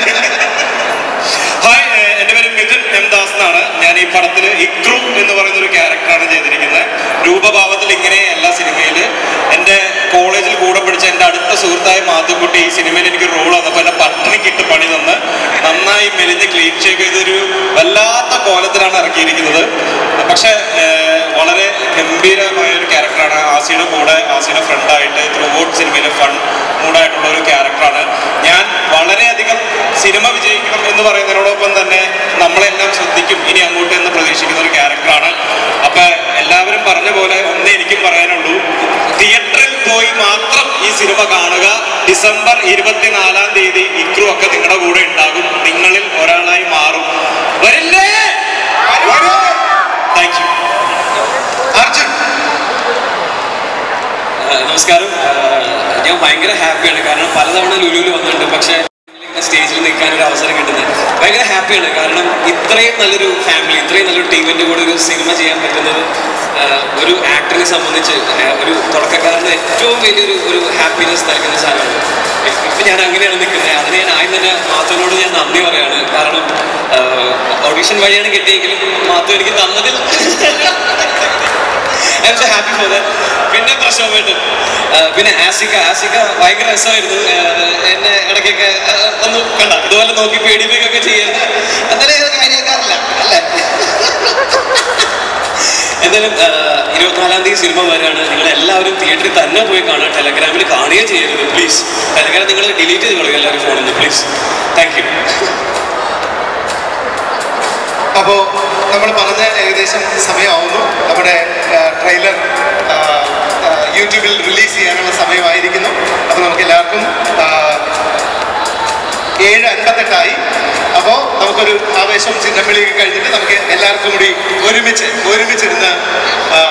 ഹായ് ഏഹ് എൻ്റെ പേര് മിഥുൻ എം ദാസ് എന്നാണ് ഞാൻ ഈ പടത്തിൽ ഇക്രു എന്ന് പറയുന്ന ഒരു ക്യാരക്ടറാണ് ചെയ്തിരിക്കുന്നത് രൂപഭാവത്തിൽ ഇങ്ങനെ എല്ലാ സിനിമയിൽ എൻ്റെ കോളേജിൽ കൂടെ പഠിച്ച എൻ്റെ അടുത്ത സുഹൃത്തായ മാത്തുക്കുട്ടി ഈ സിനിമയിൽ എനിക്ക് റോൾ വന്നപ്പോൾ എന്നെ പട്ടിണിക്കിട്ട് പണി തന്ന് നന്നായി മെലിഞ്ഞ് ക്ലീൻ ഷേപ്പ് ചെയ്തൊരു വല്ലാത്ത കോലത്തിലാണ് ഇറക്കിയിരിക്കുന്നത് പക്ഷേ ഏഹ് വളരെ ഗംഭീരമായ ഒരു ക്യാരക്ടറാണ് ആസിയുടെ കൂടെ ആസിയുടെ ഫ്രണ്ടായിട്ട് ത്രൂ ഔട്ട് സിനിമയിലെ ഫൺ മൂഡായിട്ടുള്ള ഒരു ക്യാരക്ടറാണ് ഞാൻ വളരെയധികം സിനിമ വിജയിക്കണം എന്ന് പറയുന്നതിനോടൊപ്പം തന്നെ നമ്മളെല്ലാം ശ്രദ്ധിക്കും ഇനി അങ്ങോട്ട് എന്ന് പ്രതീക്ഷിക്കുന്ന ഒരു ക്യാരക്ടറാണ് അപ്പൊ എല്ലാവരും പറഞ്ഞ പോലെ ഒന്നേ എനിക്കും പറയാനുള്ളൂ തിയേറ്ററിൽ പോയി മാത്രം ഈ സിനിമ കാണുക ഡിസംബർ ഇരുപത്തിനാലാം തീയതി ഇക്രു ഒക്കെ നിങ്ങളുടെ കൂടെ ഉണ്ടാകും നിങ്ങളിൽ ഒരാളായി മാറും വരില്ല നമസ്കാരം ആഹ് ഞാൻ ഭയങ്കര ഹാപ്പിയാണ് കാരണം പലതവണ ലുലുവിൽ വന്നിട്ടുണ്ട് പക്ഷേ സ്റ്റേജിൽ നിൽക്കാൻ ഒരു അവസരം കിട്ടുന്നത് ഭയങ്കര ഹാപ്പിയാണ് കാരണം ഇത്രയും നല്ലൊരു ഫാമിലി ഇത്രയും നല്ലൊരു ടീമിന്റെ കൂടെ ഒരു സിനിമ ചെയ്യാൻ പറ്റുന്നത് ആഹ് ഒരു ആക്ടറിനെ സംബന്ധിച്ച് ആഹ് ഒരു തുടക്കക്കാരന് ഏറ്റവും വലിയൊരു ഒരു ഹാപ്പിനെസ് നൽകുന്ന സാധനമാണ് ഇപ്പം ഞാൻ അങ്ങനെയാണ് നിൽക്കുന്നത് അതിന് ഞാൻ ആദ്യം തന്നെ മാത്തുവിനോട് ഞാൻ നന്ദി പറയാണ് കാരണം ഓഡീഷൻ വഴിയാണ് കിട്ടിയെങ്കിലും മാത്തു എനിക്ക് തന്നതിൽ I am so happy for that പിന്നെ പ്രശോഭേട്ടൻ പിന്നെ ആസിക ആസിക ഭയങ്കര രസമായിരുന്നു ആഹ് എന്നെ ഇടയ്ക്കൊക്കെ ആഹ് ഒന്ന് കണ്ട ഇതുപോലെ നോക്കി പേടിപ്പിക്കുകയൊക്കെ ചെയ്യരുത് എന്നാലും ഇത് കാര്യക്കാറില്ല അല്ലേ എന്തായാലും ആഹ് ഇരുപത്തിനാലാം തീയതി സിനിമ വരെയാണ് നിങ്ങൾ എല്ലാവരും തിയേറ്ററിൽ തന്നെ പോയി കാണുക ടെലഗ്രാമിൽ കാണുകയും ചെയ്യരുത് പ്ലീസ് ടെലഗ്രാം നിങ്ങൾ ഡിലീറ്റ് ചെയ്ത് കളയുക എല്ലാവരും ഫോണിൽ നിന്ന് പ്ലീസ് താങ്ക് യു അപ്പോൾ നമ്മൾ പറഞ്ഞ ഏകദേശം സമയമാവുന്നു നമ്മുടെ ട്രെയിലർ യൂട്യൂബിൽ റിലീസ് ചെയ്യാനുള്ള സമയമായിരിക്കുന്നു അപ്പോൾ നമുക്ക് എല്ലാവർക്കും ആ, ഏഴ് അൻപത്തെട്ടായി അപ്പോൾ നമുക്കൊരു ആവേശം ചിഹ്നവിളിയൊക്കെ കഴിഞ്ഞിട്ട് നമുക്ക് എല്ലാവർക്കും കൂടി ഒരുമിച്ച് ഒരുമിച്ചിരുന്ന് ആ,